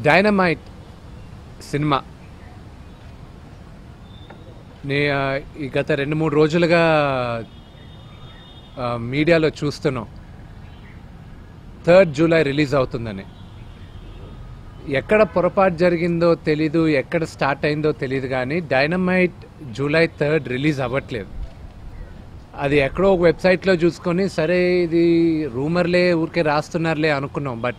dynamite cinema నే ఆ, ఈ గత రెండు మూడు రోజులుగా ఆ, మీడియాలో చూస్తున్నాం థర్డ్ జూలై రిలీజ్ అవుతుందని ఎక్కడ పొరపాటు జరిగిందో తెలీదు ఎక్కడ స్టార్ట్ అయిందో తెలియదు కానీ డైనమైట్ జూలై థర్డ్ రిలీజ్ అవ్వట్లేదు అది ఎక్కడో ఒక వెబ్సైట్లో చూసుకొని సరే ఇది రూమర్లే ఊరికే రాస్తున్నారులే అనుకున్నాం బట్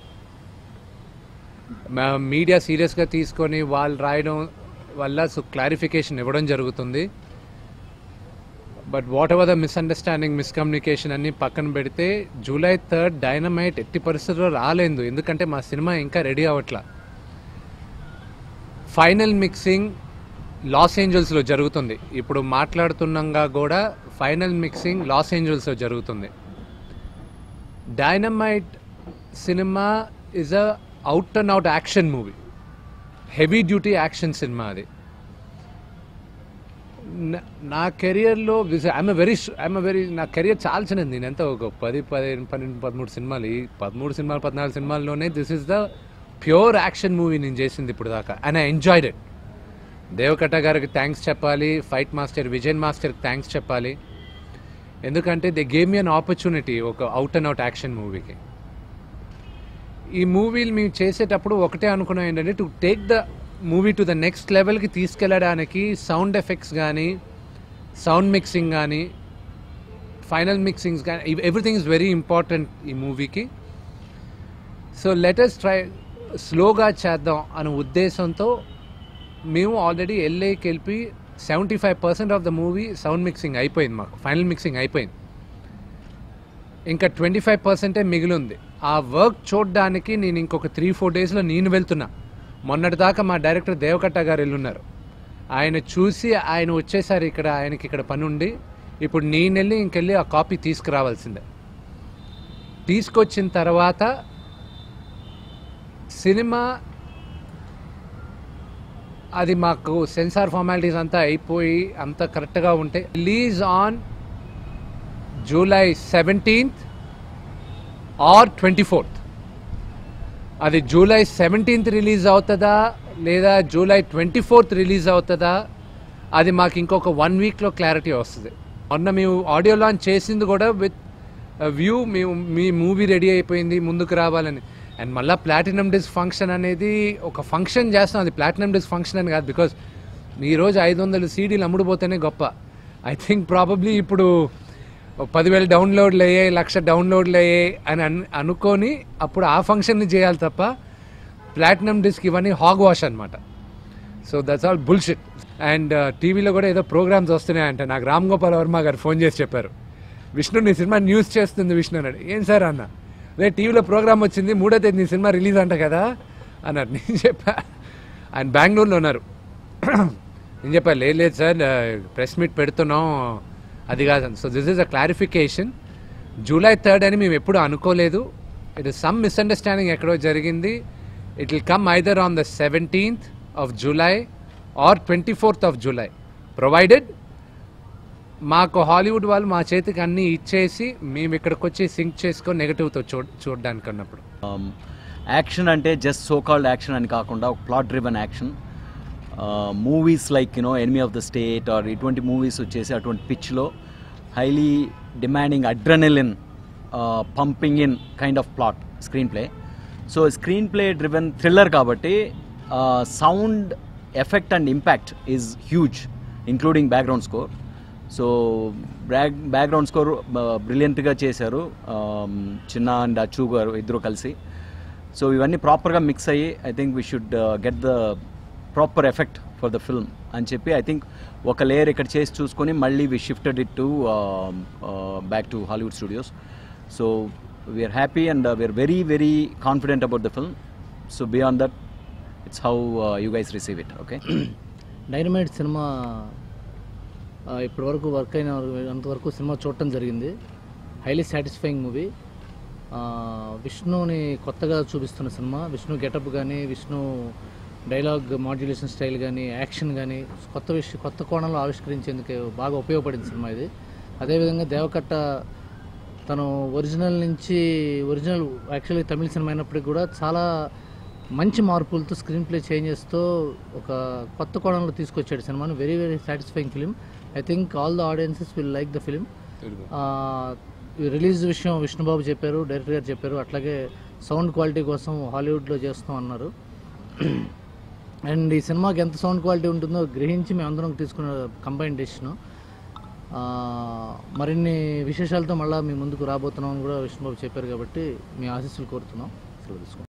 మీడియా సీరియస్గా తీసుకొని వాళ్ళు రాయడం వల్ల సో క్లారిఫికేషన్ ఇవ్వడం జరుగుతుంది but whatever the misunderstanding miscommunication అన్ని పక్కన పెడితే జూలై థర్డ్ డైనమైట్ ఎట్టి పరిస్థితుల్లో రాలేదు ఎందుకంటే మా సినిమా ఇంకా రెడీ అవ్వట్లా ఫైనల్ మిక్సింగ్ లాస్ ఏంజల్స్లో జరుగుతుంది ఇప్పుడు మాట్లాడుతున్నాగా కూడా ఫైనల్ మిక్సింగ్ లాస్ ఏంజల్స్లో జరుగుతుంది Dynamite cinema is a out and out action movie heavy duty action cinema అది నా- నా కెరియర్లో ఐఎమ్ వెరీ ఐఎమ్ వెరీ నా కెరియర్ చాలా చిన్నది నేను ఎంత ఒక పది పదిహేను పన్నెండు పదమూడు సినిమాలు ఈ పదమూడు సినిమాలు పద్నాలుగు సినిమాల్లోనే this is the pure action movie నేను చేసింది ఇప్పుడు దాకా and I enjoyed it Devakatta గారికి థ్యాంక్స్ చెప్పాలి ఫైట్ మాస్టర్ విజయన్ మాస్టర్కి థ్యాంక్స్ చెప్పాలి ఎందుకంటే they gave me an opportunity ఒక అవుట్ అండ్ అవుట్ యాక్షన్ మూవీకి ఈ మూవీలు మేము చేసేటప్పుడు ఒకటే అనుకున్నాం ఏంటంటే to take the movie to the next లెవెల్కి తీసుకెళ్ళడానికి సౌండ్ ఎఫెక్ట్స్ కానీ సౌండ్ మిక్సింగ్ కానీ ఫైనల్ మిక్సింగ్స్ కానీ ఎవ్రీథింగ్ ఇస్ వెరీ ఇంపార్టెంట్ ఈ మూవీకి సో లెటెస్ట్ ట్రై స్లోగా చేద్దాం అనే ఉద్దేశంతో మేము ఆల్రెడీ ఎల్ఏకి వెళ్ళి seventy five percent of the movie sound mixing అయిపోయింది మాకు ఫైనల్ మిక్సింగ్ అయిపోయింది ఇంకా ట్వంటీ ఫైవ్ పర్సెంటే మిగిలింది ఆ వర్క్ చూడడానికి నేను ఇంకొక త్రీ ఫోర్ డేస్లో నేను వెళ్తున్నా మొన్నటిదాకా మా డైరెక్టర్ దేవకట్ట గారు వెళ్ళున్నారు ఆయన చూసి ఆయన వచ్చేసారు ఇక్కడ ఆయనకి ఇక్కడ పని ఉండి ఇప్పుడు నేను వెళ్ళి ఇంకెళ్ళి ఆ కాపీ తీసుకురావాల్సిందే తీసుకొచ్చిన తర్వాత సినిమా అది మాకు సెన్సార్ ఫార్మాలిటీస్ అంతా అయిపోయి అంతా కరెక్ట్గా ఉంటే release on July seventeenth or twenty fourth అది జూలై సెవెంటీన్త్ రిలీజ్ అవుతుందా లేదా జూలై ట్వంటీ ఫోర్త్ రిలీజ్ అవుతుందా అది మాకు ఇంకొక వన్ వీక్లో క్లారిటీ వస్తుంది మొన్న మేము ఆడియో లాంచ్ చేసింది కూడా విత్ వ్యూ మేము మీ మూవీ రెడీ అయిపోయింది ముందుకు రావాలని అండ్ మళ్ళీ ప్లాటినం డిస్క్ ఫంక్షన్ అనేది ఒక ఫంక్షన్ చేస్తాం అది ప్లాటినం డిస్క్ ఫంక్షన్ అని కాదు బికాస్ ఈరోజు ఐదు వందలు సీడీలు అమ్ముడుపోతేనే గొప్ప ఐ థింక్ ప్రాబబ్లీ ఇప్పుడు ఒక పదివేల డౌన్లోడ్లు అయ్యాయి లక్ష డౌన్లోడ్లు అయ్యాయి అని అన్ అనుకొని అప్పుడు ఆ ఫంక్షన్ని చేయాలి తప్ప ప్లాటినం డిస్క్ ఇవన్నీ హాగ్ వాష్ అనమాట so that's all bullshit and టీవీలో కూడా ఏదో ప్రోగ్రామ్స్ వస్తున్నాయంట నాకు రామ్ గోపాల్ వర్మ గారు ఫోన్ చేసి చెప్పారు విష్ణు నీ సినిమా న్యూస్ చేస్తుంది విష్ణు అన్నాడు ఏం సార్ అన్న రే టీవీలో ప్రోగ్రామ్ వచ్చింది మూడో తేదీ నీ సినిమా రిలీజ్ అంట కదా అన్నారు నేను చెప్పా ఆయన బెంగళూరులో ఉన్నారు నేను చెప్పా లేదు లేదు సార్ ప్రెస్ మీట్ పెడుతున్నాం అది కాదు so this is a clarification July third అని మేము ఎప్పుడు అనుకోలేదు ఇట్ ఇస్ సమ్ మిస్అండర్స్టాండింగ్ ఎక్కడో జరిగింది it will come either on the seventeenth of July or twenty fourth of July provided మాకు హాలీవుడ్ వాళ్ళు మా చేతికి అన్నీ ఇచ్చేసి మేము ఇక్కడికి వచ్చి సింక్ చేసుకొని నెగటివ్తో చూ చూడడానికి అన్నప్పుడు యాక్షన్ అంటే జస్ట్ సో కాల్డ్ యాక్షన్ అని కాకుండా ఒక plot driven action movies like you know enemy of the state or ఇటువంటి మూవీస్ వచ్చేసి అటువంటి పిచ్లో highly demanding adrenaline pumping in kind of plot screen play so screen play driven thriller కాబట్టి sound effect and impact is huge including background score so back background score బ్రిలియంట్గా చేశారు um, చిన్న and అచూ గారు ఇద్దరు కలిసి సో ఇవన్నీ ప్రాపర్గా mix అయ్యి I think we should get the proper effect for the film అని చెప్పి ఐ థింక్ ఒక లేయర్ ఇక్కడ చేసి చూసుకొని మళ్ళీ we shifted it to back to Hollywood studios so we are happy and we are very very confident about the film so beyond that it's how you guys receive it okay dynamite cinema ఆ, ఇప్పటివరకు work అయిన వరకు- అంతవరకు cinema చూడటం జరిగింది highly satisfying movie విష్ణుని కొత్తగా చూపిస్తున్న సినిమా విష్ణు గెటప్ కానీ విష్ణు డైలాగ్ మాడ్యులేషన్ స్టైల్ కానీ యాక్షన్ కానీ కొత్త విషయం కొత్త కోణంలో ఆవిష్కరించేందుకు బాగా ఉపయోగపడింది సినిమా ఇది అదేవిధంగా దేవకట్ట తను ఒరిజినల్ నుంచి ఒరిజినల్ యాక్చువల్లీ తమిళ సినిమా అయినప్పటికీ కూడా చాలా మంచి మార్పులతో స్క్రీన్ ప్లే చేంజెస్తో ఒక కొత్త కోణంలో తీసుకొచ్చాడు సినిమాను very very satisfying film I think all the audiences will like the film release విషయం విష్ణుబాబు చెప్పారు డైరెక్టర్ గారు చెప్పారు అట్లాగే సౌండ్ క్వాలిటీ కోసం హాలీవుడ్లో చేస్తాం అన్నారు అండ్ ఈ సినిమాకి ఎంత సౌండ్ క్వాలిటీ ఉంటుందో గ్రహించి మేము అందరం తీసుకున్న కంబైన్ డెసిషను మరిన్ని విశేషాలతో మళ్ళీ మీ ముందుకు రాబోతున్నాం అని కూడా విష్ణుబాబు చెప్పారు కాబట్టి మీ ఆశీస్సులు కోరుతున్నాం సెలవు తీసుకుంటాం